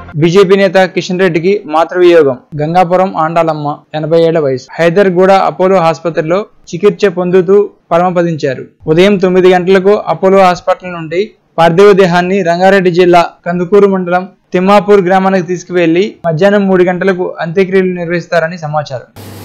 BJP నేత కిషన్ రెడ్డికి మాతృవియోగం గంగాపురం ఆండాలమ్మ ఎనభై ఏళ్ల వయసు హైదర్గూడ అపోలో ఆసుపత్రిలో చికిత్స పొందుతూ పరమపదించారు ఉదయం తొమ్మిది గంటలకు అపోలో హాస్పిటల్ నుండి పార్థివ దేహాన్ని రంగారెడ్డి జిల్లా కందుకూరు మండలం తిమ్మాపూర్ గ్రామానికి తీసుకువెళ్లి మధ్యాహ్నం మూడు గంటలకు అంత్యక్రియలు నిర్వహిస్తారని సమాచారం